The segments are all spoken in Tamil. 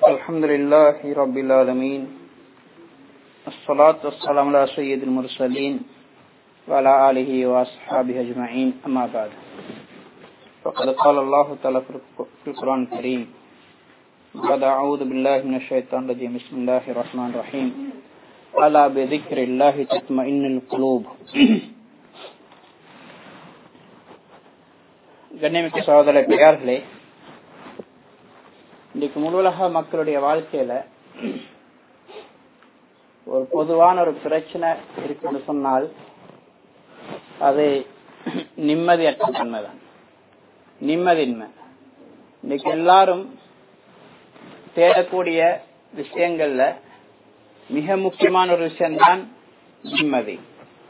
الحمد لله رب العالمين الصلاة والسلام على سيد المرسلين وعلى آله وأصحابه أجمعين أما بعد فقد قال الله تعالى في القرآن الكريم بعد أعوذ بالله من الشيطان الرجيم بسم الله الرحمن الرحيم ألا بذكر الله تطمئن القلوب கண்ணியமிக்க சகோதர பெரியார்களே இன்றைக்கு முழுவலக மக்களுடைய வாழ்க்கையில ஒரு பொதுவான ஒரு பிரச்சனை இருக்குன்னு சொன்னால் அது நிம்மதியற்ற தன்மை தான் நிம்மதியின்மை இன்னைக்கு எல்லாரும் தேடக்கூடிய விஷயங்கள்ல மிக முக்கியமான ஒரு விஷயம்தான் நிம்மதி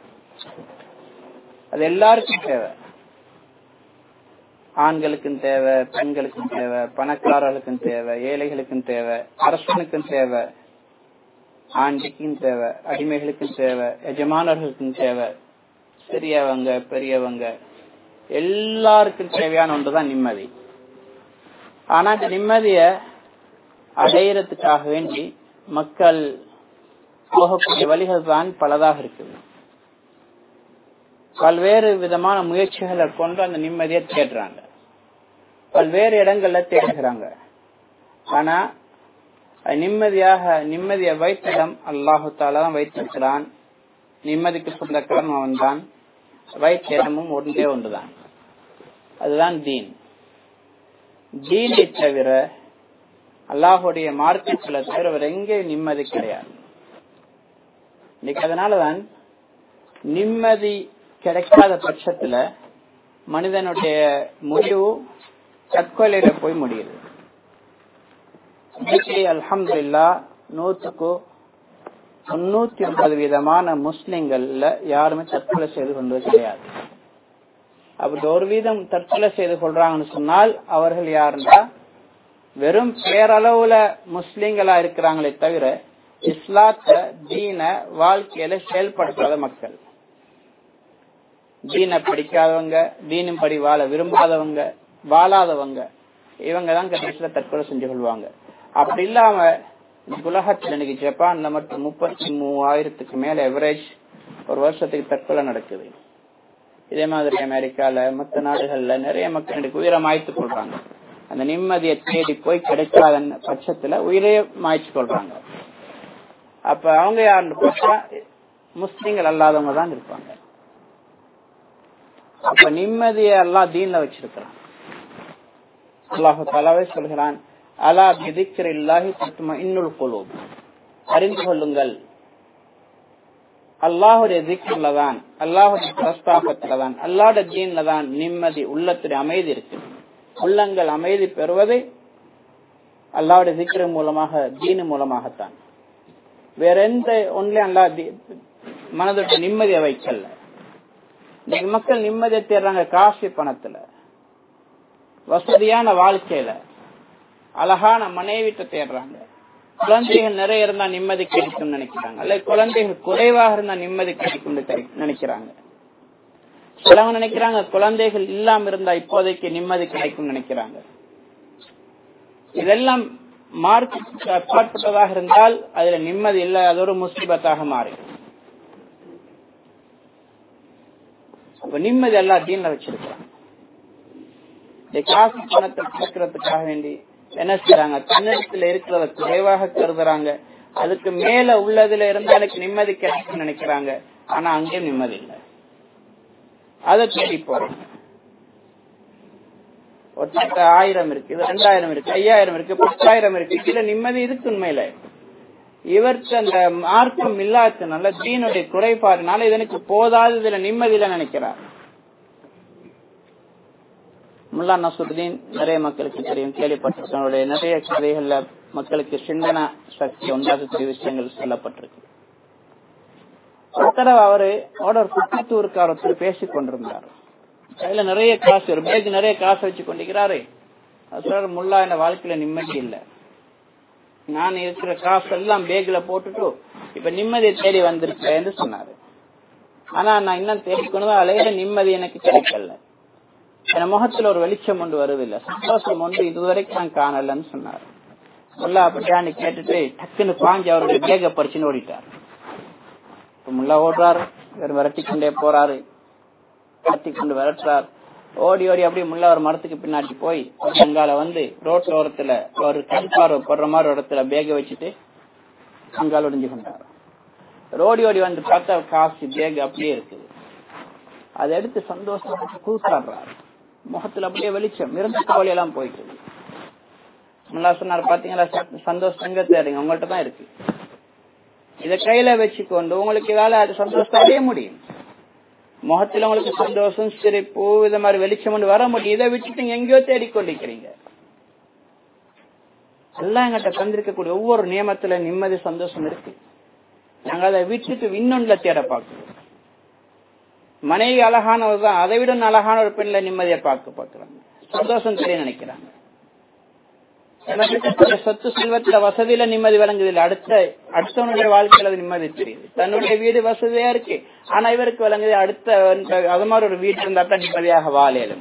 அது எல்லாருக்கும் தேவை ஆண்களுக்கும் தேவை பெண்களுக்கும் தேவை பணக்காரர்களுக்கும் தேவை ஏழைகளுக்கும் தேவை அரசனுக்கும் தேவை ஆண்டிக்கும் தேவை அடிமைகளுக்கும் தேவை எஜமானர்களுக்கும் தேவை சிறியவங்க பெரியவங்க எல்லாருக்கும் தேவையான ஒன்றுதான் நிம்மதி ஆனா இந்த நிம்மதிய அடையிறதுக்காக வேண்டி மக்கள் போகக்கூடிய வழிகள் தான் பலதாக இருக்குது பல்வேறு விதமான முயற்சிகளை கொண்டு அந்த நிம்மதியை தேடுறாங்க பல்வேறு இடங்கள்ல தேடுகிறாங்க ஆனா நிம்மதியாக நிம்மதியை வைத்த இடம் அல்லாஹு தான் வைத்திருக்கிறான் நிம்மதிக்கு சொந்தக்காரன் அவன் தான் வைத்த இடமும் ஒன்றே ஒன்றுதான் அதுதான் தீன் தீனை தவிர அல்லாஹுடைய மார்க்கத்துல தவிர வேற எங்கேயும் நிம்மதி கிடையாது இன்னைக்கு அதனாலதான் நிம்மதி கிடைக்காத பட்சத்துல மனிதனுடைய முடிவு தற்கொலையில போய் முடியுது அலமது இல்லா நூற்றுக்கு தொண்ணூத்தி ஒன்பது விதமான முஸ்லிம்கள்ல யாருமே தற்கொலை செய்து கொண்டது கிடையாது அப்படி ஒரு வீதம் தற்கொலை செய்து கொள்றாங்கன்னு சொன்னால் அவர்கள் யாருன்னா வெறும் பேரளவுல முஸ்லிம்களா இருக்கிறாங்களே தவிர இஸ்லாத்த தீன வாழ்க்கையில செயல்படுத்தாத மக்கள் தீனை படிக்காதவங்க தீனும் படி வாழ விரும்பாதவங்க வாழாதவங்க இவங்க தான் கடைசியில தற்கொலை செஞ்சு கொள்வாங்க அப்படி இல்லாம உலகத்தில் இன்னைக்கு ஜப்பான்ல மட்டும் முப்பத்தி மூவாயிரத்துக்கு மேல எவரேஜ் ஒரு வருஷத்துக்கு தற்கொலை நடக்குது இதே மாதிரி அமெரிக்கால மற்ற நாடுகள்ல நிறைய மக்கள் இன்னைக்கு உயிரை மாய்த்து கொள்றாங்க அந்த நிம்மதியை தேடி போய் கிடைக்காத பட்சத்துல உயிரையே மாய்ச்சி கொள்றாங்க அப்ப அவங்க யாருன்னு பார்த்தா முஸ்லீம்கள் அல்லாதவங்க தான் இருப்பாங்க அப்ப நிம்மதியை எல்லாம் தீன்ல வச்சிருக்கிறான் அல்லாஹு தாலாவே சொல்கிறான் அலா பிதிக்கிற இல்லாஹி தத்துமா இன்னுள் குழு அறிந்து கொள்ளுங்கள் அல்லாஹுடைய திக்கில தான் அல்லாஹுடைய பிரஸ்தாபத்துல தான் அல்லாட தீன்ல தான் நிம்மதி உள்ளத்துடைய அமைதி இருக்கு உள்ளங்கள் அமைதி பெறுவது அல்லாவுடைய திக்கிற மூலமாக தீனு மூலமாகத்தான் வேற எந்த ஒன்றையும் அல்லா மனதுடைய நிம்மதியை வைக்கல இன்னைக்கு மக்கள் நிம்மதியை தேடுறாங்க காசு பணத்துல வசதியான வாழ்க்கையில அழகான மனைவிட்ட தேடுறாங்க குழந்தைகள் நிறைய இருந்தா நிம்மதி கிடைக்கும் நினைக்கிறாங்க அல்ல குழந்தைகள் குறைவாக இருந்தா நிம்மதி கிடைக்கும் நினைக்கிறாங்க சிலவங்க நினைக்கிறாங்க குழந்தைகள் இல்லாம இருந்தா இப்போதைக்கு நிம்மதி கிடைக்கும் நினைக்கிறாங்க இதெல்லாம் மார்க்கு அப்பாற்பட்டதாக இருந்தால் அதுல நிம்மதி இல்லை அது ஒரு முஸ்லிபத்தாக மாறி நிம்மதி எல்லா தீன்ல வச்சிருக்கிறாங்க காசு பணத்தை கொடுக்கறதுக்காக வேண்டி என்ன செய்யறாங்க தன்னிடத்துல இருக்கிறத குறைவாக கருதுறாங்க அதுக்கு மேல உள்ளதுல இருந்தா எனக்கு நிம்மதி கிடைக்கும் நினைக்கிறாங்க ஆனா அங்கேயும் நிம்மதி இல்லை அதை தேடி போறாங்க ஒருத்தட்ட ஆயிரம் இருக்கு இது ரெண்டாயிரம் இருக்கு ஐயாயிரம் இருக்கு பத்தாயிரம் இருக்கு இதுல நிம்மதி இருக்கு உண்மையில இவருக்கு அந்த மார்க்கம் இல்லாததுனால தீனுடைய குறைபாடுனால இதனுக்கு போதாது இதுல நிம்மதியில நினைக்கிறார் முல்லா நசுருதீன் நிறைய மக்களுக்கு தெரியும் கேள்விப்பட்டிருக்கனுடைய நிறைய கதைகள்ல மக்களுக்கு சிந்தன சக்தி உண்டாக்கக்கூடிய விஷயங்கள் சொல்லப்பட்டிருக்கு ஒரு தடவை அவரு ஒரு புத்தூருக்கார ஒருத்தர் பேசிக் கொண்டிருந்தார் கையில நிறைய காசு ஒரு பேக் நிறைய காசு வச்சு கொண்டிருக்கிறாரு சொல்ற முல்லா இந்த வாழ்க்கையில நிம்மதி இல்லை நான் இருக்கிற காசு எல்லாம் பேக்ல போட்டுட்டு இப்ப நிம்மதியை தேடி வந்திருக்கேன் சொன்னாரு ஆனா நான் இன்னும் தேடிக்கொண்டு அலையில நிம்மதி எனக்கு கிடைக்கல என் முகத்துல ஒரு வெளிச்சம் ஒன்று வருவதில்லை சந்தோஷம் ஒன்று இதுவரைக்கும் நான் காணலன்னு சொன்னார் முல்லா அப்படியான்னு கேட்டுட்டு டக்குன்னு பாஞ்சு அவருடைய பேக பறிச்சுன்னு ஓடிட்டார் முல்லா ஓடுறாரு இவர் விரட்டி கொண்டே போறாரு கத்தி கொண்டு விரட்டுறார் ஓடி ஓடி அப்படியே முல்ல ஒரு மரத்துக்கு பின்னாடி போய் அங்கால வந்து ரோட் ஓரத்துல ஒரு கண் பார்வை போடுற மாதிரி ஒரு இடத்துல பேக வச்சுட்டு அங்கால ஒடிஞ்சு கொண்டார் ரோடி ஓடி வந்து பார்த்தா காசு பேக் அப்படியே இருக்குது அதை எடுத்து சந்தோஷமா கூத்தாடுறாரு முகத்துல அப்படியே வெளிச்சம் இருந்த கவலை எல்லாம் போயிட்டு முல்லா சொன்னார் பாத்தீங்களா சந்தோஷம் எங்க தேடுங்க உங்கள்ட்ட தான் இருக்கு இத கையில வச்சுக்கொண்டு உங்களுக்கு இதால அது சந்தோஷத்தை அடைய முடியும் முகத்துல உங்களுக்கு சந்தோஷம் சிரிப்பு இந்த மாதிரி வெளிச்சம் கொண்டு வர முடியும் இதை விட்டுட்டு எங்கேயோ தேடிக்கொண்டிருக்கிறீங்க எல்லாம் எங்கிட்ட தந்திருக்கக்கூடிய ஒவ்வொரு நியமத்துல நிம்மதி சந்தோஷம் இருக்கு நாங்க அதை விட்டுட்டு இன்னொன்னுல தேட பார்க்கிறோம் மனைவி அழகானவர் தான் அதை விட அழகான ஒரு பெண்ல நிம்மதியை பார்க்க பார்க்கிறாங்க சந்தோஷம் தெரிய நினைக்கிறாங்க சொத்து செல்வத்துல வசதியில நிம்மதி விளங்குது இல்ல அடுத்த அடுத்தவனுடைய வாழ்க்கையில அது நிம்மதி தெரியுது தன்னுடைய வீடு வசதியா இருக்கு ஆனா இவருக்கு விளங்குது அடுத்த அது மாதிரி ஒரு வீடு இருந்தா தான் நிம்மதியாக வாழையிலும்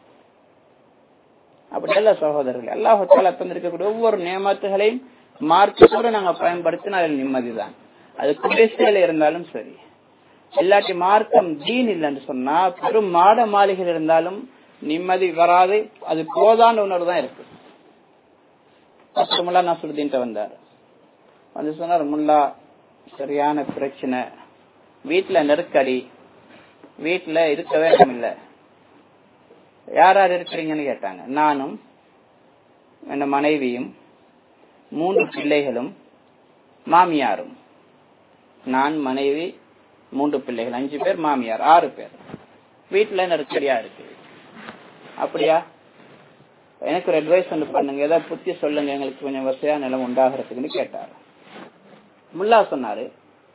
அப்படி இல்ல சகோதரர்கள் எல்லாத்தால தந்திருக்கக்கூடிய ஒவ்வொரு நியமத்துகளையும் மார்க்கத்தோட நாங்க பயன்படுத்தினா அதில் நிம்மதிதான் அது குடிசையில இருந்தாலும் சரி இல்லாட்டி மார்க்கம் தீன் இல்லைன்னு சொன்னா பெரும் மாட மாளிகைகள் இருந்தாலும் நிம்மதி வராது அது போதான உணர்வு தான் இருக்கு முல்லா நசுருதீன் வந்தார் வந்து சொன்னார் முல்லா சரியான பிரச்சனை வீட்டுல நெருக்கடி வீட்டுல இருக்க வேணும் இல்ல யார் யார் இருக்கிறீங்கன்னு கேட்டாங்க நானும் என் மனைவியும் மூன்று பிள்ளைகளும் மாமியாரும் நான் மனைவி மூன்று பிள்ளைகள் அஞ்சு பேர் மாமியார் ஆறு பேர் வீட்டுல நெருக்கடியா இருக்கு அப்படியா எனக்கு ஒரு அட்வைஸ் ஒன்று பண்ணுங்க ஏதாவது புத்தி சொல்லுங்க எங்களுக்கு கொஞ்சம் வசதியா நிலம் உண்டாகிறதுக்குன்னு கேட்டாரு முல்லா சொன்னாரு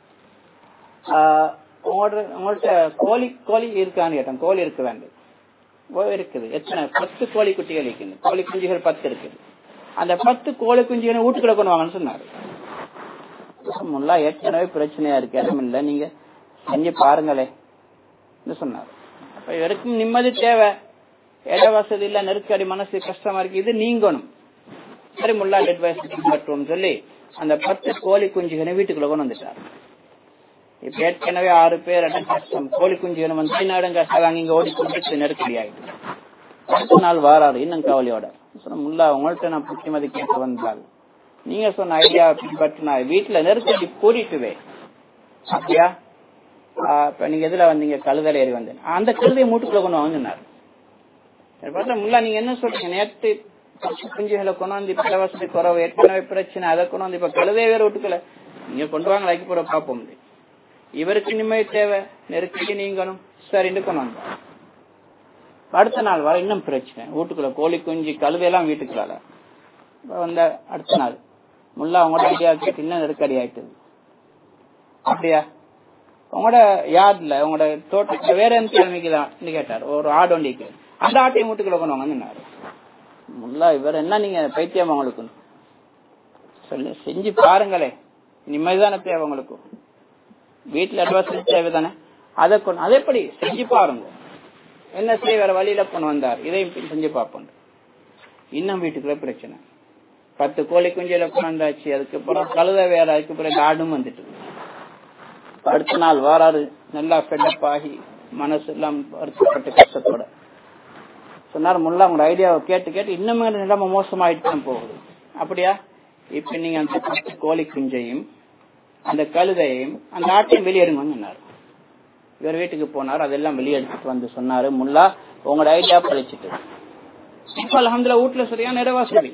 உங்கள்ட்ட கோழி கோழி இருக்கான்னு கேட்டேன் கோழி இருக்கு வேண்டும் இருக்குது எத்தனை பத்து கோழி குட்டிகள் இருக்குது கோழி குஞ்சுகள் பத்து இருக்குது அந்த பத்து கோழி குஞ்சுகளை வீட்டுக்குள்ள கொண்டு வாங்கன்னு சொன்னாரு முல்லா ஏற்கனவே பிரச்சனையா இருக்கு இடம் இல்ல நீங்க செஞ்சு பாருங்களே சொன்னாரு அப்ப இவருக்கும் நிம்மதி தேவை இட வசதி இல்ல நெருக்கடி மனசு கஷ்டமா இருக்கு இது நீங்கணும் சரி முல்லா அட்வைஸ் பின்பற்றுவோம் சொல்லி அந்த பத்து கோழி குஞ்சுகளை வீட்டுக்குள்ள கொண்டு வந்துட்டார் இப்ப ஏற்கனவே ஆறு பேர் கஷ்டம் கோழி குஞ்சுகளை வந்து நாடும் கஷ்டம் இங்க ஓடிக்கொண்டு நெருக்கடி ஆயிடுச்சு அடுத்த நாள் வாராரு இன்னும் கவலையோட முல்லா உங்கள்ட்ட நான் புத்திமதி கேட்டு வந்தால் நீங்க சொன்ன ஐடியா பின்பற்றினா வீட்டுல நெருக்கடி கூட்டிட்டுவே அப்படியா இப்ப நீங்க எதுல வந்தீங்க கழுதல ஏறி வந்தேன் அந்த கழுதையை மூட்டுக்குள்ள கொண்டு வாங்கினார் பார்த்தா முல்லா நீங்க என்ன சொல்றீங்க நேற்று குஞ்சுகளை கொண்டாந்து இப்ப வசதி குறவு ஏற்கனவே பிரச்சனை அதை கொண்டாந்து இப்ப கழுதைய வேற விட்டுக்கல நீங்க கொண்டு வாங்க லைக்கு போற பாப்போம் இவருக்கு நிம்மதி தேவை நெருக்கடி நீங்கணும் சரின்னு கொண்டு வந்தார் அடுத்த நாள் வர இன்னும் பிரச்சனை வீட்டுக்குள்ள கோழி குஞ்சு கழுதையெல்லாம் வீட்டுக்குள்ள வந்த அடுத்த நாள் முல்லா உங்களோட ஐடியா கேட்டு இன்னும் நெருக்கடி ஆயிட்டது அப்படியா உங்களோட யார்ட்ல உங்களோட தோட்டத்துல வேற எந்த கிழமைக்குதான் கேட்டார் ஒரு ஆடு வண்டிக்கு அந்த ஆட்டையும் வீட்டுக்குள்ள கொண்டு வாங்கன்னாரு முல்லா இவர் என்ன நீங்க பைத்தியம் உங்களுக்கு சொல்லி செஞ்சு பாருங்களே நிம்மதிதானே தேவை உங்களுக்கு வீட்டுல அட்வான்ஸ் தேவைதானே அதை கொண்டு அதை எப்படி செஞ்சு பாருங்க என்ன செய்ய வேற வழியில கொண்டு வந்தார் இதையும் செஞ்சு பார்ப்போம் இன்னும் வீட்டுக்குள்ள பிரச்சனை பத்து கோழி குஞ்சில கொண்டாச்சு அதுக்கப்புறம் கழுத வேற அதுக்கப்புறம் ஆடும் வந்துட்டு அடுத்த நாள் வாராரு நல்லா ஃபெட்டப் ஆகி மனசு எல்லாம் வருத்தப்பட்டு கஷ்டத்தோட சொன்னார் முல்லா உங்களோட ஐடியாவை கேட்டு கேட்டு இன்னும் நிலைமை மோசமாயிட்டு தான் போகுது அப்படியா இப்ப நீங்க அந்த பத்து கோழி குஞ்சையும் அந்த கழுதையையும் அந்த ஆட்டையும் வெளியேடுங்கன்னு சொன்னார் இவர் வீட்டுக்கு போனார் அதெல்லாம் வெளியெடுத்துட்டு வந்து சொன்னாரு முல்லா உங்களோட ஐடியா பழிச்சிட்டு இப்ப அலமதுல வீட்டுல சரியான இட வசதி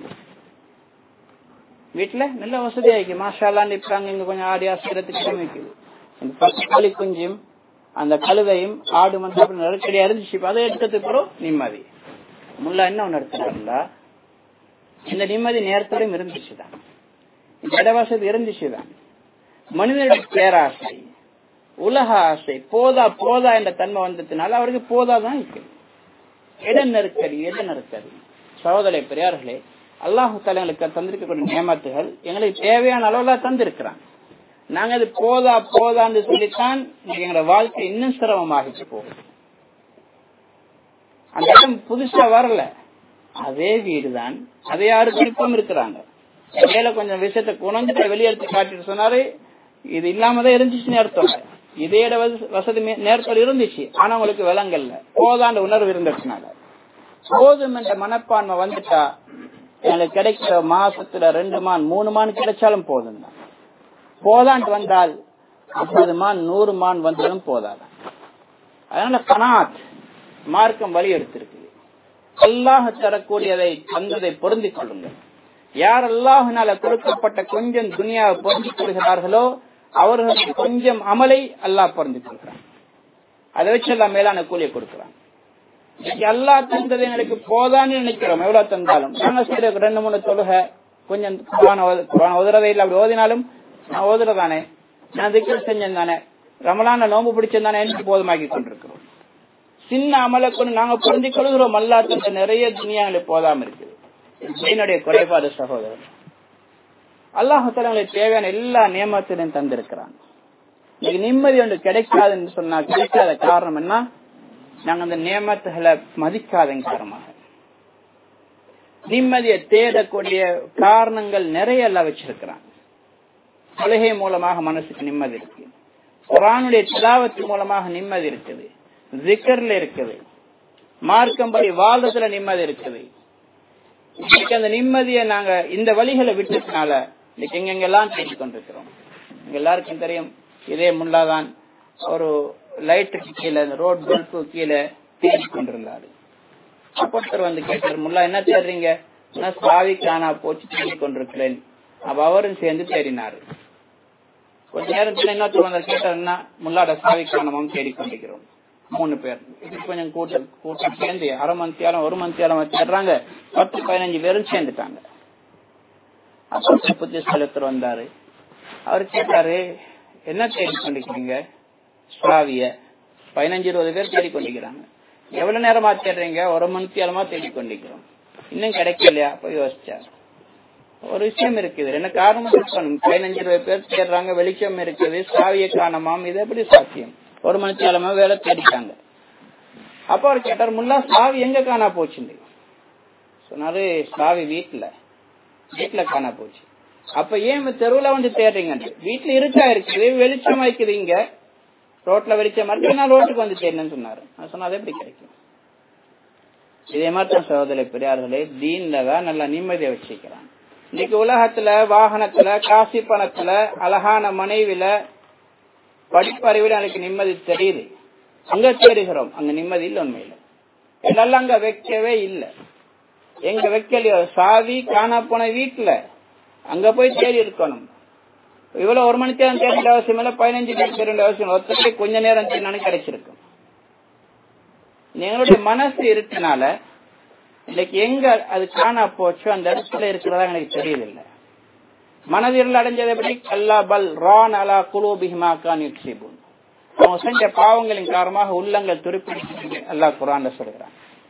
வீட்டுல நல்ல வசதி ஆயிருக்கு மாஷாலான்னு இப்ப அங்க இங்க கொஞ்சம் ஆடி ஆசிரியத்துக்கு அமைக்குது இந்த பத்து கோழி குஞ்சும் அந்த கழுதையும் ஆடு வந்து அப்படி நெருக்கடியா இருந்துச்சு அதை எடுத்ததுக்கு பிறகு நிம்மதி முல்லா என்ன ஒண்ணு எடுத்துட்டாங்களா இந்த நிம்மதி நேரத்தோடையும் இருந்துச்சுதான் இந்த இடவசதி இருந்துச்சுதான் மனிதனுடைய பேராசை உலக ஆசை போதா போதா என்ற தன்மை வந்ததுனால அவருக்கு போதாதான் இருக்கு இட நெருக்கடி இட நெருக்கடி சகோதர பெரியார்களே அல்லாஹு தலைங்களுக்கு தந்திருக்கக்கூடிய நியமத்துகள் எங்களுக்கு தேவையான அளவுல தந்திருக்கிறான் நாங்க அது போதா போதான்னு சொல்லித்தான் எங்களோட வாழ்க்கை இன்னும் சிரமமாகிட்டு போகுது அந்த இடம் புதுசா வரல அதே வீடுதான் அதே யாரு விருப்பம் இருக்கிறாங்க இடையில கொஞ்சம் விஷயத்த குணஞ்சிட்டு வெளியெடுத்து காட்டிட்டு சொன்னாரு இது இல்லாமதான் இருந்துச்சுன்னு அர்த்தம் இதே வசதி நேரத்தில் இருந்துச்சு ஆனா உங்களுக்கு விலங்கல்ல போதாண்ட உணர்வு இருந்துச்சுனால போதும் என்ற மனப்பான்மை வந்துட்டா எனக்கு கிடைக்கிற மாசத்துல ரெண்டு மான் மூணு மான் கிடைச்சாலும் போதும் தான் போதாண்டு வந்தால் ஐம்பது மான் நூறு மான் வந்தாலும் போதாதான் அதனால கனாத் மார்க்கம் வழி எடுத்திருக்குது அல்லாஹ் தரக்கூடியதை தந்ததை பொருந்திக் கொள்ளுங்கள் யார் அல்லாஹினால கொடுக்கப்பட்ட கொஞ்சம் துனியாவை பொருந்திக் கொள்கிறார்களோ அவர்களுக்கு கொஞ்சம் அமலை அல்லாஹ் பொருந்திக் கொள்கிறான் அதை வச்சு எல்லாம் மேலான கூலியை கொடுக்கிறான் அல்லா தந்தது எங்களுக்கு போதான்னு நினைக்கிறோம் எவ்வளவு தந்தாலும் நாங்க சரி ரெண்டு மூணு தொழுக கொஞ்சம் உதறதை இல்லை அப்படி ஓதினாலும் நான் ஓதுறதானே நான் திக்கல் செஞ்சேன் தானே ரமலான நோம்பு பிடிச்சதானே என்று போதுமாக்கி கொண்டிருக்கிறோம் சின்ன அமலை கொண்டு நாங்க புரிந்து கொள்கிறோம் அல்லா தந்த நிறைய துணியாங்களுக்கு போதாம இருக்குது என்னுடைய குறைபாடு சகோதரர் அல்லாஹங்களுக்கு தேவையான எல்லா நியமத்திலையும் தந்திருக்கிறான் இன்னைக்கு நிம்மதி ஒன்று கிடைக்காதுன்னு சொன்னா கிடைக்காத காரணம் என்ன நாங்க அந்த நியமத்துகளை மதிக்காத காரணமாக நிம்மதியை தேடக்கூடிய காரணங்கள் நிறைய எல்லாம் வச்சிருக்கிறான் தொழுகை மூலமாக மனசுக்கு நிம்மதி இருக்கு குரானுடைய திலாவத்து மூலமாக நிம்மதி இருக்குது ஜிக்கர்ல இருக்குது மார்க்கம்படி வாழ்றதுல நிம்மதி இருக்குது இன்னைக்கு அந்த நிம்மதியை நாங்க இந்த வழிகளை விட்டதுனால இன்னைக்கு எங்கெங்கெல்லாம் தேடிக் கொண்டிருக்கிறோம் எல்லாருக்கும் தெரியும் இதே முல்லாதான் ஒரு லைட்டுக்கு கீழே ரோட் பல்பு கீழே தேடிக் கொண்டிருந்தாரு அப்பொருத்தர் வந்து கேட்டார் முல்லா என்ன தேடுறீங்க சாவி காணா போச்சு தேடிக் கொண்டிருக்கிறேன் அப்ப அவரும் சேர்ந்து தேடினாரு கொஞ்ச நேரத்துல இன்னொருத்தர் வந்து கேட்டாருன்னா முல்லாட சாவி காணமும் தேடிக்கொண்டிருக்கிறோம் மூணு பேர் இது கொஞ்சம் கூட்டம் கூட்டம் சேர்ந்து அரை மந்தியாலம் ஒரு மந்தியாலம் தேடுறாங்க பத்து பதினஞ்சு பேரும் சேர்ந்துட்டாங்க அப்போ புத்திசாலித்தர் வந்தாரு அவர் கேட்டாரு என்ன தேடிக்கொண்டிருக்கீங்க சாவிய பதினஞ்சு இருபது பேர் தேடிக்கொண்டிருக்கிறாங்க எவ்வளவு நேரமா தேடுறீங்க ஒரு மணித்தியாலமா தேடிக்கொண்டிருக்கிறோம் இன்னும் கிடைக்கலையா அப்ப யோசிச்சார் ஒரு விஷயம் இருக்குது என்ன காரணம் இருக்கணும் பதினஞ்சு இருபது பேர் தேடுறாங்க வெளிச்சம் இருக்குது சாவியை காணமாம் இது எப்படி சாத்தியம் ஒரு மணித்தியாலமா வேலை தேடிட்டாங்க அப்ப அவர் கேட்டார் முல்லா சாவி எங்க காணா போச்சு சொன்னாரு சாவி வீட்டுல வீட்டுல காணா போச்சு அப்ப ஏன் தெருவுல வந்து தேடுறீங்க வீட்டுல இருக்கா இருக்குது வெளிச்சம் வைக்குது இங்க ரோட்ல வெளிச்சம் இருக்கு நான் ரோட்டுக்கு வந்து தேடினேன்னு சொன்னாரு நான் சொன்னா அது எப்படி கிடைக்கும் இதே மாதிரி தான் சகோதர பெரியார்களே தீன்ல தான் நல்லா நிம்மதியை வச்சிருக்கிறான் இன்னைக்கு உலகத்துல வாகனத்துல காசி பணத்துல அழகான மனைவில படிப்பறிவில் எனக்கு நிம்மதி தெரியுது அங்க தேடுகிறோம் அங்க நிம்மதி இல்லை உண்மையில இதெல்லாம் அங்க வைக்கவே இல்லை எங்க வைக்கலையோ சாவி காணா போன வீட்டுல அங்க போய் தேடி இருக்கணும் இவ்வளவு ஒரு மணிக்கு தேட வேண்டிய அவசியம் இல்ல பதினஞ்சு தேட வேண்டிய அவசியம் ஒருத்தருக்கு கொஞ்ச நேரம் தேடினாலும் கிடைச்சிருக்கும் எங்களுடைய மனசு இருக்கனால இன்னைக்கு எங்க அது காணா போச்சோ அந்த இடத்துல இருக்கிறதா எனக்கு தெரியல மனதில் அடைஞ்சது எப்படி கல்லா பல் ரான் அலா குலூபிஹிமா கான் யுக்சிபுன் அவங்க செஞ்ச பாவங்களின் காரணமாக உள்ளங்கள் துருப்பிடிச்சு அல்லா குரான் சொல்கிறான்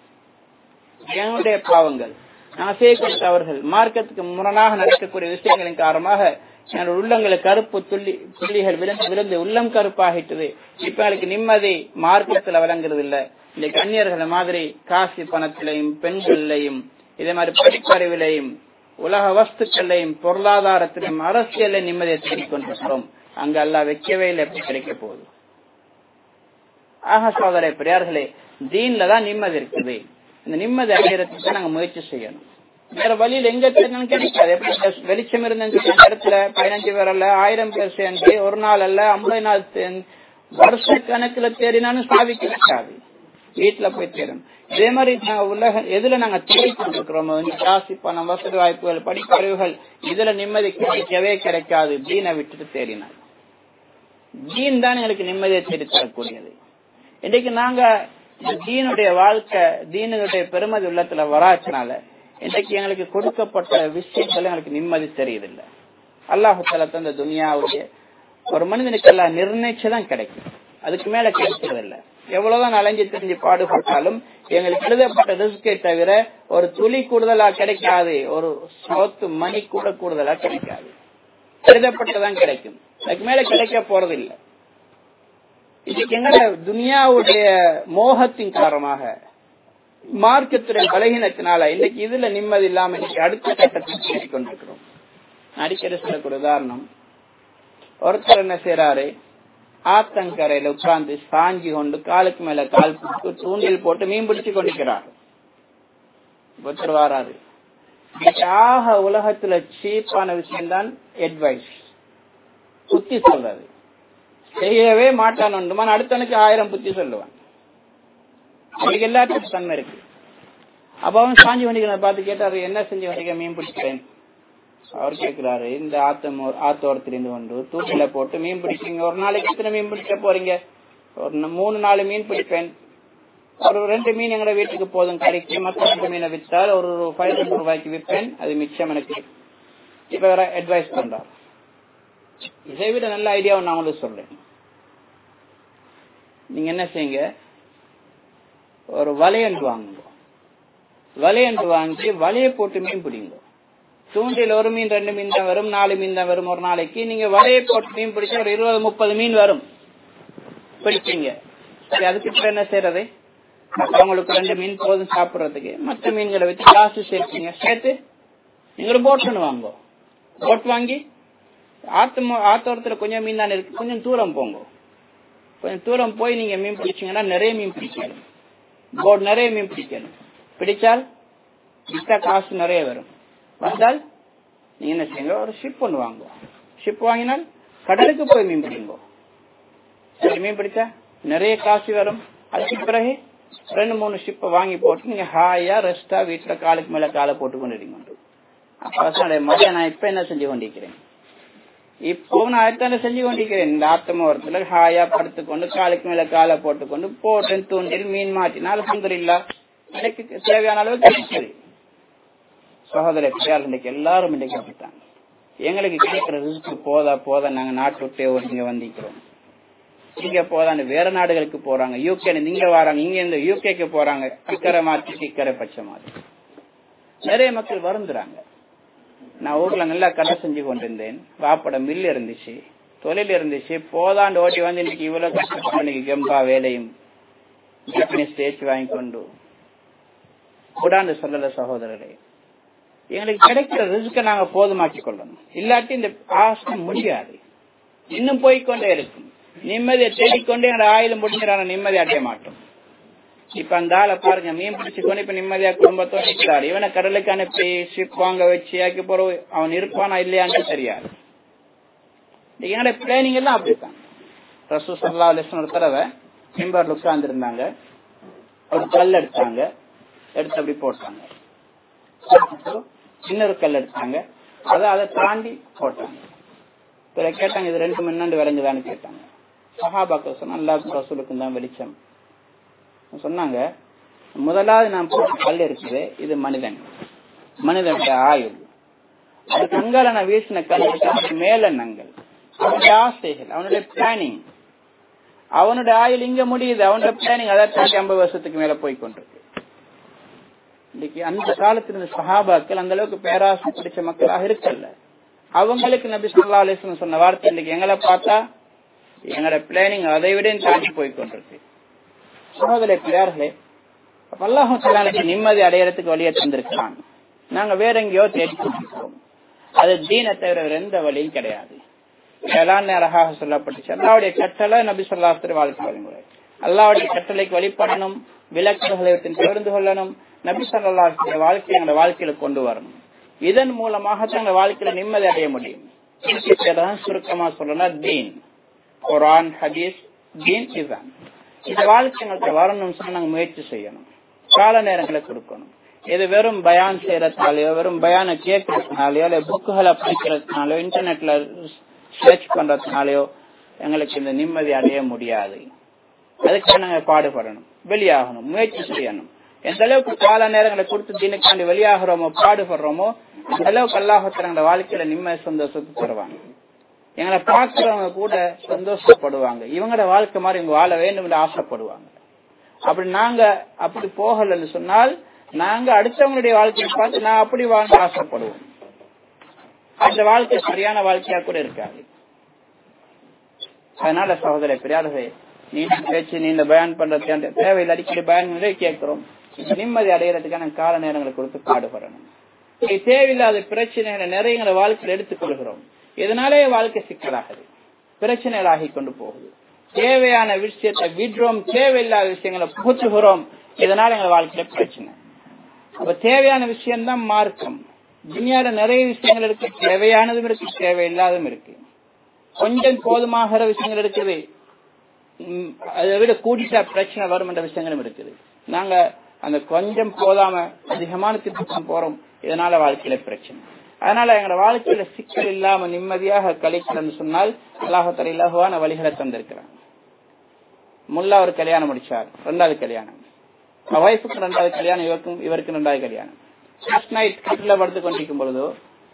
என்னுடைய பாவங்கள் நான் செய்யக்கூடிய தவறுகள் மார்க்கத்துக்கு முரணாக நடக்கக்கூடிய விஷயங்களின் காரணமாக என்னோட உள்ளங்களை கருப்பு துள்ளி புள்ளிகள் விழுந்து விழுந்து உள்ளம் கருப்பாகிட்டது இப்ப எனக்கு நிம்மதி மார்க்கத்துல வழங்குறது இல்ல இன்னைக்கு அந்நியர்கள் மாதிரி காசு பணத்திலையும் பெண்கள்லையும் இதே மாதிரி படிப்பறிவிலையும் உலக வஸ்துக்களையும் பொருளாதாரத்திலும் அரசியலை நிம்மதியை தேடிக்கொண்டிருக்கிறோம் அங்க எல்லாம் வைக்கவே இல்லை எப்படி கிடைக்க போகுது ஆக சோதரை பெரியார்களே தீன்ல தான் நிம்மதி இருக்குது இந்த நிம்மதி அடையறதுக்கு நாங்க முயற்சி செய்யணும் வேற வழியில் எங்க தேடினாலும் கிடைக்காது எப்படி வெளிச்சம் இருந்த இடத்துல பதினஞ்சு பேர் அல்ல ஆயிரம் பேர் சேர்ந்து ஒரு நாள் அல்ல ஐம்பது நாள் சேர்ந்து வருஷ கணக்குல தேடினாலும் சாவி கிடைக்காது வீட்டுல போய் தேடணும் இதே மாதிரி நாங்க உலக எதுல நாங்க தேடி கொண்டிருக்கிறோம் காசு பணம் வசதி வாய்ப்புகள் படிப்பறிவுகள் இதுல நிம்மதி கிடைக்கவே கிடைக்காது தீனை விட்டுட்டு தேடினார் தீன் தான் எங்களுக்கு நிம்மதியை தேடி தரக்கூடியது இன்னைக்கு நாங்க தீனுடைய வாழ்க்கை தீனுடைய பெருமதி உள்ளத்துல வராச்சினால இன்னைக்கு எங்களுக்கு கொடுக்கப்பட்ட விஷயங்கள் எங்களுக்கு நிம்மதி தெரியுதில்ல அல்லாஹு தலா தந்த துனியாவுடைய ஒரு மனிதனுக்கு எல்லாம் நிர்ணயிச்சுதான் கிடைக்கும் அதுக்கு மேல கிடைக்கிறது இல்ல எவ்வளவுதான் அலைஞ்சு தெரிஞ்சு பாடுபட்டாலும் எங்களுக்கு எழுதப்பட்ட ரிஸ்கை தவிர ஒரு துளி கூடுதலா கிடைக்காது ஒரு சோத்து மணி கூட கூடுதலா கிடைக்காது எழுதப்பட்டதான் கிடைக்கும் அதுக்கு மேல கிடைக்க போறது இல்லை இன்னைக்கு எங்க துனியாவுடைய மோகத்தின் காரணமாக மார்க்கத்துடைய பலகீனத்தினால இன்னைக்கு இதுல நிம்மதி இல்லாம இன்னைக்கு அடுத்த கட்டத்தில் தேடிக் கொண்டிருக்கிறோம் அடிக்கடி சொல்லக்கூடிய உதாரணம் ஒருத்தர் என்ன செய்யறாரு ஆத்தங்கரையில உட்கார்ந்து சாஞ்சி கொண்டு காலுக்கு மேல கால் போட்டு தூண்டில் போட்டு மீன் பிடிச்சு கொண்டிருக்கிறார் ஒருத்தர் வாராரு ஆக உலகத்துல சீப்பான விஷயம் தான் அட்வைஸ் புத்தி சொல்றது செய்யவே மாட்டான் ஒன்றுமான் அடுத்தனுக்கு ஆயிரம் புத்தி சொல்லுவான் அதுக்கு எல்லாத்துக்கும் தன்மை இருக்கு அப்ப அவன் சாஞ்சி வண்டிகளை பார்த்து கேட்டாரு என்ன செஞ்சு வண்டிக்க மீன் பிடிக்கிறேன் அவர் கேட்கிறாரு இந்த ஆத்தம் ஆத்தோரத்திலிருந்து கொண்டு தூக்கில போட்டு மீன் பிடிப்பீங்க ஒரு நாளைக்கு எத்தனை மீன் பிடிக்க போறீங்க ஒரு மூணு நாலு மீன் பிடிப்பேன் ஒரு ரெண்டு மீன் எங்க வீட்டுக்கு போதும் கறிக்கு மத்த ரெண்டு மீனை வித்தால் ஒரு ஃபைவ் ஹண்ட்ரட் ரூபாய்க்கு விற்பேன் அது மிச்சம் எனக்கு இப்ப வேற அட்வைஸ் பண்றார் இதை விட நல்ல ஐடியாவை நான் உங்களுக்கு சொல்றேன் நீங்க என்ன செய்யுங்க ஒரு வலையண்டு வாங்குங்க வலையண்டு வாங்கி வலையை போட்டு மீன் பிடிங்க தூண்டில் ஒரு மீன் ரெண்டு மீன் தான் வரும் நாலு மீன் தான் வரும் ஒரு நாளைக்கு நீங்க வலையை போட்டு மீன் பிடிச்சா ஒரு இருபது முப்பது மீன் வரும் பிடிப்பீங்க சரி அதுக்கு இப்ப என்ன செய்யறது அவங்களுக்கு ரெண்டு மீன் போதும் சாப்பிடுறதுக்கு மற்ற மீன்களை வச்சு காசு சேர்ப்பீங்க சேர்த்து நீங்களும் போட் ஒன்று வாங்க போட் வாங்கி ஆத்து ஆத்தோரத்துல கொஞ்சம் மீன் தானே இருக்கு கொஞ்சம் தூரம் போங்க கொஞ்சம் தூரம் போய் நீங்க மீன் பிடிச்சீங்கன்னா நிறைய மீன் பிடிக்கணும் போட் நிறைய மீன் பிடிக்கணும் பிடிச்சால் வித்தா காசு நிறைய வரும் வந்தால் நீங்க என்ன செய்யுங்க ஒரு ஷிப் ஒன்று வாங்குவோம் ஷிப் வாங்கினால் கடலுக்கு போய் மீன் பிடிங்கோ சரி மீன் பிடிச்சா நிறைய காசு வரும் அதுக்கு பிறகு ரெண்டு மூணு ஷிப்பை வாங்கி போட்டு நீங்க ஹாயா ரெஸ்டா வீட்டுல காலுக்கு மேல காலை போட்டு கொண்டு அப்ப மதியம் நான் இப்ப என்ன செஞ்சு கொண்டிருக்கிறேன் இப்போ நான் அதைத்தானே செஞ்சு கொண்டிருக்கிறேன் இந்த ஆத்தமோரத்துல ஹாயா படுத்துக்கொண்டு காலுக்கு மேல காலை போட்டுக்கொண்டு போட்டேன் தூண்டில் மீன் மாட்டினால் அலமதுல்லா எனக்கு தேவையான அளவு கிடைச்சது சகோதர பிள்ளையார் இன்றைக்கு எல்லாரும் இன்றைக்கு அப்படித்தாங்க எங்களுக்கு கிடைக்கிற ரிஸ்க் போதா போதா நாங்க நாட்டு விட்டே இங்க வந்திக்கிறோம் இங்க போதான்னு வேற நாடுகளுக்கு போறாங்க யூகே இங்க வராங்க இங்க இருந்து யூகேக்கு போறாங்க இக்கரை மாற்றி இக்கரை பச்சை மாதிரி நிறைய மக்கள் வருந்துறாங்க நான் ஊர்ல நல்லா கடை செஞ்சு கொண்டிருந்தேன் வாப்பட மில் இருந்துச்சு தொழில் இருந்துச்சு போதாண்டு ஓட்டி வந்து இன்னைக்கு இவ்வளவு கஷ்டப்பட்டு இன்னைக்கு கெம்பா வேலையும் ஜப்பனீஸ் தேய்ச்சி வாங்கி கொண்டு கூடாண்டு சொல்லல சகோதரரே எங்களுக்கு கிடைக்கிற ரிஸ்க நாங்க போதுமாக்கி கொள்ளணும் இல்லாட்டி இந்த ஆசை முடியாது இன்னும் போய்கொண்டே இருக்கும் நிம்மதியை தேடிக்கொண்டே எங்க ஆயுதம் முடிஞ்சிடான நிம்மதி அடைய மாட்டோம் இப்ப அந்த ஆளை பாருங்க மீன் பிடிச்சுக்கொண்டு இப்ப நிம்மதியா குடும்பத்தோட இருக்கிறார் இவனை கடலுக்கு அனுப்பி ஷிப் வாங்க வச்சு ஆக்கி போற அவன் இருப்பானா இல்லையான்னு தெரியாது என்னோட பிளானிங் எல்லாம் அப்படித்தான் ரசூ சல்லா அலிஸ்வன் ஒரு தடவை மிம்பர்ல உட்கார்ந்து இருந்தாங்க ஒரு கல் எடுத்தாங்க எடுத்து அப்படி போட்டாங்க இன்னொரு கல் எடுத்தாங்க அதை அதை தாண்டி போட்டாங்க பிறகு கேட்டாங்க இது ரெண்டு மின்னாண்டு விளைஞ்சுதான்னு கேட்டாங்க சஹாபாக்கள் சொன்னா அல்லாஹ் ரசூலுக்கும் தான் வெளிச்சம் சொன்னாங்க முதலாவது நான் போட்ட கல் இருக்குது இது மனிதன் மனிதனுடைய ஆயுள் அது கங்கால நான் வீசின கல் மேல நங்கள் அவனுடைய ஆசைகள் அவனுடைய பிளானிங் அவனுடைய ஆயுள் இங்க முடியுது அவனுடைய பிளானிங் அதை தாண்டி ஐம்பது வருஷத்துக்கு மேல போய் கொண்டிருக்கு இன்னைக்கு அந்த காலத்துல இருந்த சஹாபாக்கள் அந்த அளவுக்கு பேராசை பிடிச்ச மக்களாக இருக்கல அவங்களுக்கு நபி சொல்லா அலிஸ்லம் சொன்ன வார்த்தை இன்னைக்கு எங்களை பார்த்தா எங்களோட பிளானிங் அதை விட தாண்டி போய் கொண்டிருக்கு சகோதர பிள்ளையார்களே அல்லாஹு நிம்மதி அடையறதுக்கு வழியை தந்திருக்கான் நாங்க வேற எங்கேயோ தேடி கொண்டிருக்கிறோம் அது தீனை தவிர வேற எந்த வழியும் கிடையாது வேளாண் அழகாக சொல்லப்பட்டுச்சு அல்லாவுடைய கட்டளை நபி சொல்லாஸ்திர வாழ்க்கை வழிமுறை அல்லாவுடைய கட்டளைக்கு வழிபடணும் விளக்குகளை தெரிந்து கொள்ளணும் நபி சொல்லா வாழ்க்கையை எங்களோட வாழ்க்கையில கொண்டு வரணும் இதன் மூலமாக எங்க வாழ்க்கையில நிம்மதி அடைய முடியும் சுருக்கமா சொல்லணும் தீன் குரான் ஹதீஸ் தீன் இதான் இந்த வாழ்க்கை எங்களுக்கு வரணும்னு சொன்னா நாங்க முயற்சி செய்யணும் கால நேரங்களை கொடுக்கணும் இது வெறும் பயான் செய்யறதுனாலயோ வெறும் பயான கேட்கறதுனாலயோ இல்ல புக்குகளை படிக்கிறதுனாலயோ இன்டர்நெட்ல சர்ச் பண்றதுனாலயோ எங்களுக்கு இந்த நிம்மதி அடைய முடியாது அதுக்காக நாங்க பாடுபடணும் வெளியாகணும் முயற்சி செய்யணும் எந்த அளவுக்கு கால நேரங்களை கொடுத்து தினக்காண்டி வெளியாகிறோமோ பாடுபடுறோமோ அந்த அளவுக்கு அல்லாஹத்திர வாழ்க்கையில நிம்மதி சந்தோஷத்தை தருவாங்க எங்களை பார்க்கிறவங்க கூட சந்தோஷப்படுவாங்க இவங்களோட வாழ்க்கை மாதிரி இவங்க வாழ வேண்டும் என்று ஆசைப்படுவாங்க அப்படி நாங்க அப்படி போகலன்னு சொன்னால் நாங்க அடுத்தவங்களுடைய வாழ்க்கையை பார்த்து நான் அப்படி வாழ்ந்து ஆசைப்படுவோம் அந்த வாழ்க்கை சரியான வாழ்க்கையா கூட இருக்காது அதனால சகோதர பெரியார்களே நீண்ட பேச்சு நீண்ட பயன் பண்றது தேவையில் அடிக்கடி பயன் கேட்கிறோம் நிம்மதி அடையிறதுக்கான கால நேரங்களை கொடுத்து பாடுபடணும் தேவையில்லாத பிரச்சனைகளை நிறைய எங்களை வாழ்க்கையில் எடுத்துக்கொள்கிறோம் இதனாலே வாழ்க்கை சிக்கலாகுது பிரச்சனைகள் ஆகி கொண்டு போகுது தேவையான விஷயத்தை விடுறோம் தேவையில்லாத விஷயங்களை புகுத்துகிறோம் இதனால எங்க வாழ்க்கையில பிரச்சனை அப்ப தேவையான விஷயம்தான் மார்க்கம் துனியால நிறைய விஷயங்கள் இருக்கு தேவையானதும் இருக்கு தேவையில்லாததும் இருக்கு கொஞ்சம் போதுமாகிற விஷயங்கள் இருக்குது அதை விட கூட்டிட்டா பிரச்சனை வரும் என்ற விஷயங்களும் இருக்குது நாங்க அந்த கொஞ்சம் போதாம அதிகமான திட்டம் போறோம் இதனால வாழ்க்கையில பிரச்சனை அதனால எங்களோட வாழ்க்கையில சிக்கல் இல்லாம நிம்மதியாக கழிக்கணும்னு சொன்னால் அல்லாஹத்தர இலகுவான வழிகளை தந்திருக்கிறான் முல்லா ஒரு கல்யாணம் முடிச்சார் ரெண்டாவது கல்யாணம் ஒய்ஃபுக்கு ரெண்டாவது கல்யாணம் இவருக்கும் இவருக்கு ரெண்டாவது கல்யாணம் ஃபர்ஸ்ட் நைட் கட்டில படுத்து கொண்டிருக்கும் பொழுதோ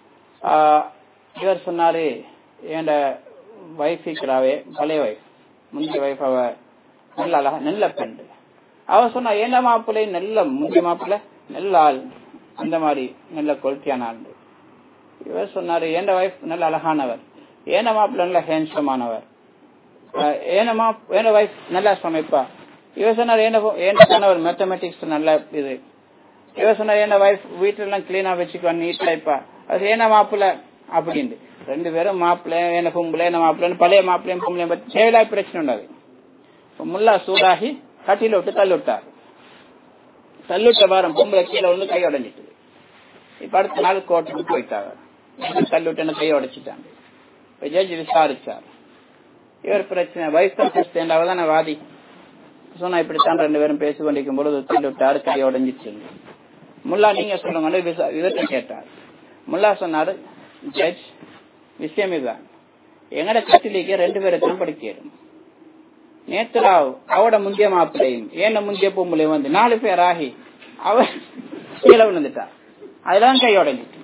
இவர் சொன்னாரு என் வைஃப் இருக்கிறாவே பழைய வைஃப் முந்தைய வைஃப் அவ நல்ல அழகா நல்ல பெண் அவ சொன்னா ஏன மாப்பிள்ளை நல்ல முந்தைய மாப்பிள்ளை நல்ல ஆள் அந்த மாதிரி நல்ல குவாலிட்டியான ஆள் இவர் சொன்னாரு ஏன் வைஃப் நல்ல அழகானவர் ஏன மாப்பிள்ள நல்ல ஹேண்ட்ஸமானவர் ஏன ஏன வைஃப் நல்லா சமைப்பா இவர் சொன்னார் ஏன் கணவர் மேத்தமெட்டிக்ஸ் நல்ல இது இவர் சொன்னார் ஏன் வைஃப் வீட்டுல எல்லாம் கிளீனா வச்சுக்குவா நீட்டா இப்பா அது ஏன மாப்பிள்ள அப்படின்னு ரெண்டு பேரும் மாப்பிள்ளை என்ன பொம்பளை என்ன மாப்பிள்ளைன்னு பழைய மாப்பிள்ளையும் பொம்பளையும் பத்தி தேவையில்லாத பிரச்சனை உண்டாது முல்லா சூடாகி கட்டில விட்டு தள்ளி விட்டார் தள்ளிவிட்ட வாரம் பொம்பளை கீழே ஒண்ணு கை உடஞ்சிட்டு இப்ப அடுத்த நாள் கோர்ட்டுக்கு போயிட்டாங்க தள்ளிவிட்டு கை உடைச்சிட்டாங்க இப்ப ஜட்ஜி விசாரிச்சார் இவர் பிரச்சனை வயசு தானே வாதி சொன்னா இப்படித்தான் ரெண்டு பேரும் பேசி கொண்டிருக்கும் பொழுது தள்ளி விட்டாரு கை உடஞ்சிச்சு முல்லா நீங்க சொல்லுங்க விதத்தை கேட்டார் முல்லா சொன்னாரு ஜட்ஜ் விஷயம் இதுதான் எங்கட கட்டிலிக்கு ரெண்டு பேருக்கும் படிக்கிறோம் நேத்துராவ் அவட முந்திய மாப்பிள்ளையும் ஏன முந்திய பொம்பளையும் வந்து நாலு பேர் ஆகி அவ கீழே விழுந்துட்டா அதுதான் கை உடஞ்சிட்டு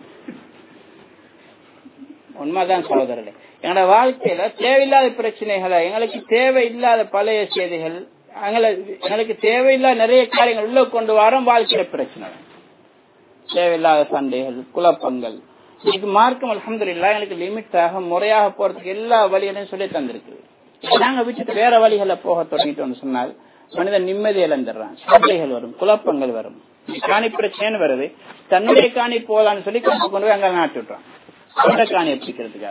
உண்மைதான் சகோதரர்களே எங்களோட வாழ்க்கையில தேவையில்லாத பிரச்சனைகளை எங்களுக்கு தேவையில்லாத பழைய செய்திகள் எங்களுக்கு தேவையில்லாத நிறைய காரியங்கள் உள்ள கொண்டு வரோம் வாழ்க்கையில பிரச்சனை தேவையில்லாத சண்டைகள் குழப்பங்கள் இதுக்கு மார்க்கம் அலமது இல்லா எனக்கு லிமிட்டாக முறையாக போறதுக்கு எல்லா வழிகளையும் சொல்லி தந்திருக்கு நாங்க விட்டுட்டு வேற வழிகளை போக தொடங்கிட்டோம்னு சொன்னால் மனிதன் நிம்மதி இழந்துடுறான் சண்டைகள் வரும் குழப்பங்கள் வரும் காணி பிரச்சனைன்னு வருது தன்னுடைய காணி போலான்னு சொல்லி கொண்டு கொண்டு போய் அங்க நாட்டு விட்டுறான் அவட காணியை பிடிக்கிறதுக்காக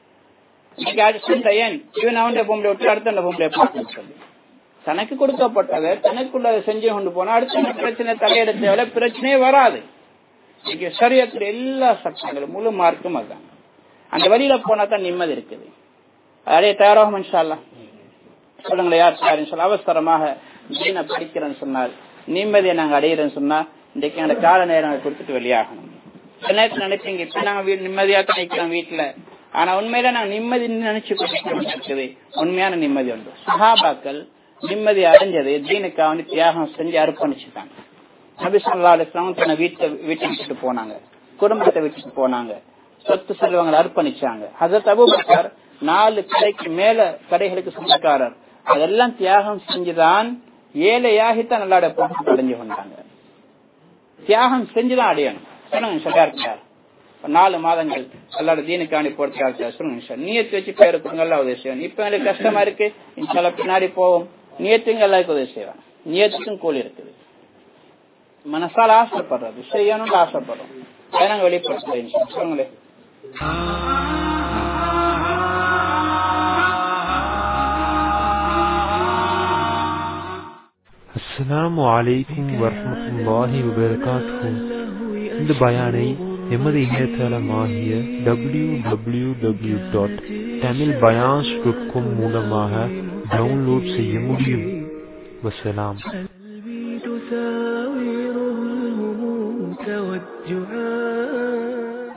ஏன் இவன் அவன் பொம்பளை விட்டு அடுத்த அந்த பொம்பளை பார்த்து சொல்லி தனக்கு கொடுக்கப்பட்டதை தனக்குள்ள செஞ்சு கொண்டு போனா அடுத்த பிரச்சனை தலையெடுத்த பிரச்சனையே வராது இன்னைக்கு சரியத்துல எல்லா சட்டங்களும் முழு மார்க்கும் அதுதான் அந்த வழியில போனா தான் நிம்மதி இருக்குது அதே தயாராகும் இன்ஷால்லா சொல்லுங்களேன் யார் தயாரின்னு சொல்ல அவசரமாக ஜீனை படிக்கிறேன்னு சொன்னால் நிம்மதியை நாங்க அடையிறேன்னு சொன்னா இன்றைக்கு அந்த கால நேரம் கொடுத்துட்டு வெளியாகணும் சில நேரத்தில் நினைப்பீங்க இப்ப நாங்க வீடு நிம்மதியா நினைக்கிறோம் வீட்டுல ஆனா உண்மையில நாங்க நிம்மதி நினைச்சு இருக்குது உண்மையான நிம்மதி உண்டு சஹாபாக்கள் நிம்மதி அடைஞ்சது தீனுக்கு அவனு தியாகம் செஞ்சு அர்ப்பணிச்சுட்டாங்க நபி சொல்லா அலிஸ்லாம் தன்னை வீட்டை வீட்டை விட்டுட்டு போனாங்க குடும்பத்தை விட்டுட்டு போனாங்க சொத்து செல்வங்களை அர்ப்பணிச்சாங்க ஹசரத் அபுபக்கர் நாலு கடைக்கு மேல கடைகளுக்கு சொந்தக்காரர் அதெல்லாம் தியாகம் செஞ்சுதான் ஏழையாகித்தான் நல்லாட போட்டு அடைஞ்சு கொண்டாங்க தியாகம் செஞ்சுதான் அடையணும் சொல்லுங்க சொல்லியார் நாலு மாதங்கள் அல்லாட தீனுக்காண்டி போட்டு சொல்லுங்க நீயத்து வச்சு பேரு கொடுங்க எல்லாம் உதவி செய்யணும் இப்ப எனக்கு கஷ்டமா இருக்கு இன்ஷால்ல பின்னாடி போவோம் நியத்துங்க எல்லாருக்கும் உதவி செய்வான் நியத்துக்கும் கூலி இருக்குது மனசால ஆசைப்படுறது செய்யணும்னு ஆசைப்படுறோம் நாங்க வெளிப்படுத்துறோம் சொல்லுங்களேன் அஸ்ஸலாமு அலைக்கும் வரமத்துல்லாஹி வபரகாத்துஹு இந்த பயானை எமது இணையதளமாகிய W W W dot Tamil Bayans dot com மூலமாக டவுன்லோட் செய்ய முடியும் வசலாம் تساوره الهموم توجعا